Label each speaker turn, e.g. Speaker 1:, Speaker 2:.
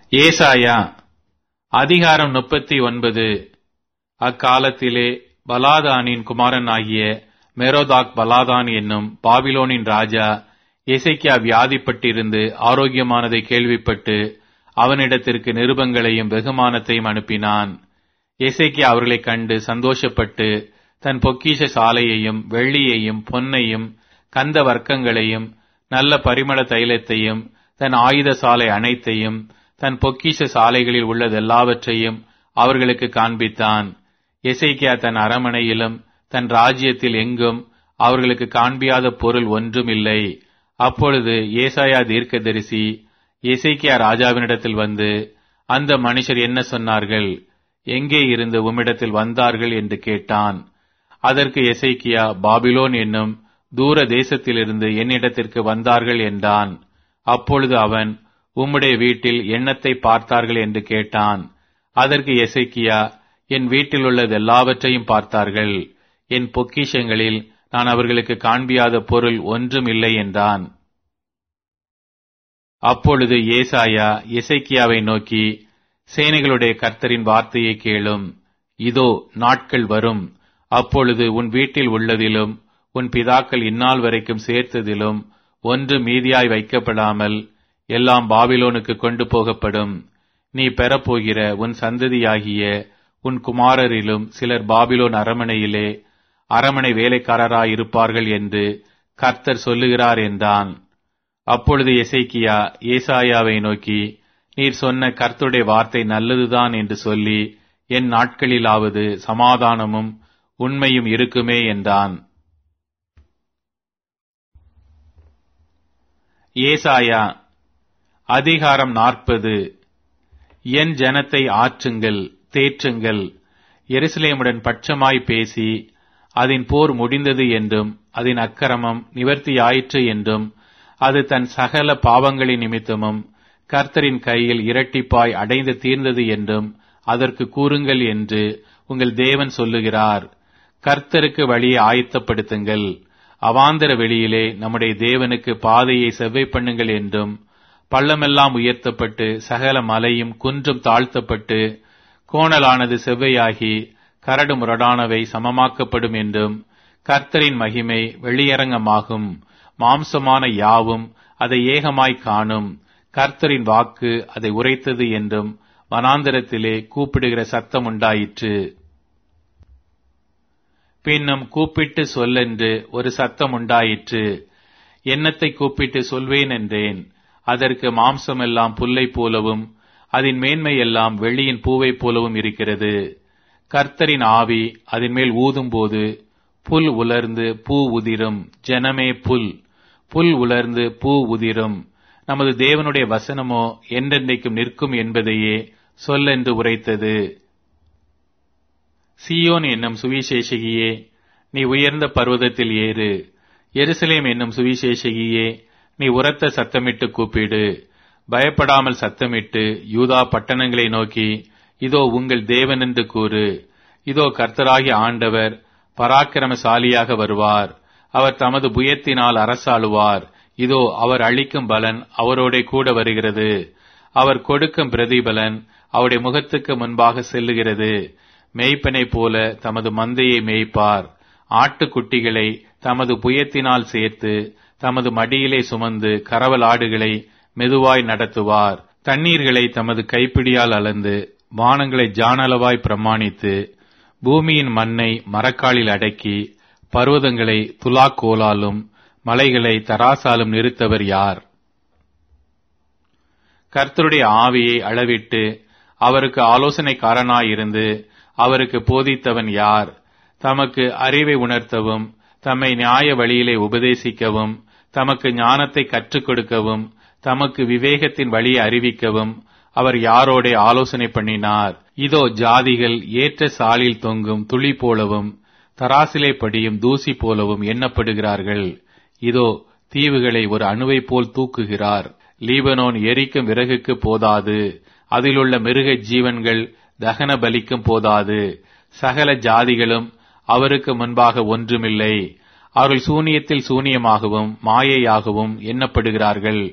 Speaker 1: ஏசாயா அதிகாரம் முப்பத்தி ஒன்பது அக்காலத்திலே பலாதானின் குமாரன் ஆகிய மெரோதாக் பலாதான் என்னும் பாபிலோனின் ராஜா எசைக்கியா வியாதிப்பட்டிருந்து ஆரோக்கியமானதை கேள்விப்பட்டு அவனிடத்திற்கு நிருபங்களையும் வெகுமானத்தையும் அனுப்பினான் எசைக்கியா அவர்களைக் கண்டு சந்தோஷப்பட்டு தன் பொக்கிஷ சாலையையும் வெள்ளியையும் பொன்னையும் கந்த வர்க்கங்களையும் நல்ல பரிமள தைலத்தையும் தன் ஆயுத சாலை அனைத்தையும் தன் பொக்கிஷ சாலைகளில் உள்ளதெல்லாவற்றையும் அவர்களுக்கு காண்பித்தான் எசைக்கியா தன் அரமனையிலும் தன் ராஜ்யத்தில் எங்கும் அவர்களுக்கு காண்பியாத பொருள் ஒன்றும் இல்லை அப்பொழுது ஏசாயா தீர்க்கதரிசி எசைக்கியா ராஜாவினிடத்தில் வந்து அந்த மனுஷர் என்ன சொன்னார்கள் எங்கே இருந்து உம்மிடத்தில் வந்தார்கள் என்று கேட்டான் அதற்கு எசைக்கியா பாபிலோன் என்னும் தூர தேசத்திலிருந்து என்னிடத்திற்கு வந்தார்கள் என்றான் அப்பொழுது அவன் உம்முடைய வீட்டில் எண்ணத்தை பார்த்தார்கள் என்று கேட்டான் அதற்கு எசைக்கியா என் வீட்டில் உள்ளது எல்லாவற்றையும் பார்த்தார்கள் என் பொக்கிஷங்களில் நான் அவர்களுக்கு காண்பியாத பொருள் ஒன்றும் இல்லை என்றான் அப்பொழுது ஏசாயா எசைக்கியாவை நோக்கி சேனைகளுடைய கர்த்தரின் வார்த்தையை கேளும் இதோ நாட்கள் வரும் அப்பொழுது உன் வீட்டில் உள்ளதிலும் உன் பிதாக்கள் இந்நாள் வரைக்கும் சேர்த்ததிலும் ஒன்று மீதியாய் வைக்கப்படாமல் எல்லாம் பாபிலோனுக்கு கொண்டு போகப்படும் நீ பெறப்போகிற உன் சந்ததியாகிய உன் குமாரரிலும் சிலர் பாபிலோன் அரமனையிலே அரமனை வேலைக்காரராயிருப்பார்கள் என்று கர்த்தர் சொல்லுகிறார் என்றான் அப்பொழுது எசைக்கியா ஏசாயாவை நோக்கி நீர் சொன்ன கர்த்தருடைய வார்த்தை நல்லதுதான் என்று சொல்லி என் நாட்களிலாவது சமாதானமும் உண்மையும் இருக்குமே என்றான் ஏசாயா அதிகாரம் நாற்பது என் ஜனத்தை ஆற்றுங்கள் தேற்றுங்கள் எருசலேமுடன் பட்சமாய் பேசி அதன் போர் முடிந்தது என்றும் அதன் அக்கிரமம் நிவர்த்தியாயிற்று என்றும் அது தன் சகல பாவங்களின் நிமித்தமும் கர்த்தரின் கையில் இரட்டிப்பாய் அடைந்து தீர்ந்தது என்றும் அதற்கு கூறுங்கள் என்று உங்கள் தேவன் சொல்லுகிறார் கர்த்தருக்கு வழியை ஆயத்தப்படுத்துங்கள் அவாந்தர வெளியிலே நம்முடைய தேவனுக்கு பாதையை செவ்வை பண்ணுங்கள் என்றும் பள்ளமெல்லாம் உயர்த்தப்பட்டு சகல மலையும் குன்றும் தாழ்த்தப்பட்டு கோணலானது செவ்வையாகி கரடு முரடானவை சமமாக்கப்படும் என்றும் கர்த்தரின் மகிமை வெளியரங்கமாகும் மாம்சமான யாவும் அதை ஏகமாய் காணும் கர்த்தரின் வாக்கு அதை உரைத்தது என்றும் வனாந்தரத்திலே கூப்பிடுகிற சத்தம் உண்டாயிற்று பின்னும் கூப்பிட்டு சொல்லென்று ஒரு சத்தம் உண்டாயிற்று எண்ணத்தை கூப்பிட்டு சொல்வேன் என்றேன் அதற்கு மாம்சமெல்லாம் புல்லை போலவும் அதன் மேன்மை எல்லாம் வெள்ளியின் பூவை போலவும் இருக்கிறது கர்த்தரின் ஆவி அதன் மேல் ஊதும்போது புல் உலர்ந்து பூ உதிரும் ஜனமே புல் புல் உலர்ந்து பூ உதிரும் நமது தேவனுடைய வசனமோ என்றென்றைக்கும் நிற்கும் என்பதையே சொல்லென்று உரைத்தது சியோன் என்னும் சுவிசேஷகியே நீ உயர்ந்த பர்வதத்தில் ஏறு எருசலேம் என்னும் சுவிசேஷகியே நீ உரத்த சத்தமிட்டு கூப்பிடு பயப்படாமல் சத்தமிட்டு யூதா பட்டணங்களை நோக்கி இதோ உங்கள் தேவன் என்று கூறு இதோ கர்த்தராகி ஆண்டவர் பராக்கிரமசாலியாக வருவார் அவர் தமது புயத்தினால் அரசாளுவார் இதோ அவர் அளிக்கும் பலன் அவரோட கூட வருகிறது அவர் கொடுக்கும் பிரதிபலன் அவருடைய முகத்துக்கு முன்பாக செல்லுகிறது மேய்ப்பனை போல தமது மந்தையை மேய்ப்பார் ஆட்டுக்குட்டிகளை தமது புயத்தினால் சேர்த்து தமது மடியிலே சுமந்து கரவல் ஆடுகளை மெதுவாய் நடத்துவார் தண்ணீர்களை தமது கைப்பிடியால் அளந்து வானங்களை ஜானளவாய் பிரமாணித்து பூமியின் மண்ணை மரக்காலில் அடக்கி பர்வதங்களை துலாக்கோலாலும் மலைகளை தராசாலும் நிறுத்தவர் யார் கர்த்தருடைய ஆவியை அளவிட்டு அவருக்கு ஆலோசனைக்காரனாயிருந்து அவருக்கு போதித்தவன் யார் தமக்கு அறிவை உணர்த்தவும் தம்மை நியாய வழியிலே உபதேசிக்கவும் தமக்கு ஞானத்தை கற்றுக் கொடுக்கவும் தமக்கு விவேகத்தின் வழியை அறிவிக்கவும் அவர் யாரோட ஆலோசனை பண்ணினார் இதோ ஜாதிகள் ஏற்ற சாலில் தொங்கும் துளி போலவும் தராசிலே படியும் தூசி போலவும் எண்ணப்படுகிறார்கள் இதோ தீவுகளை ஒரு அணுவை போல் தூக்குகிறார் லீபனோன் எரிக்கும் விறகுக்கு போதாது அதிலுள்ள மிருக ஜீவன்கள் தகன பலிக்கும் போதாது சகல ஜாதிகளும் அவருக்கு முன்பாக ஒன்றுமில்லை அவர்கள் சூனியத்தில் சூனியமாகவும் மாயையாகவும் எண்ணப்படுகிறார்கள்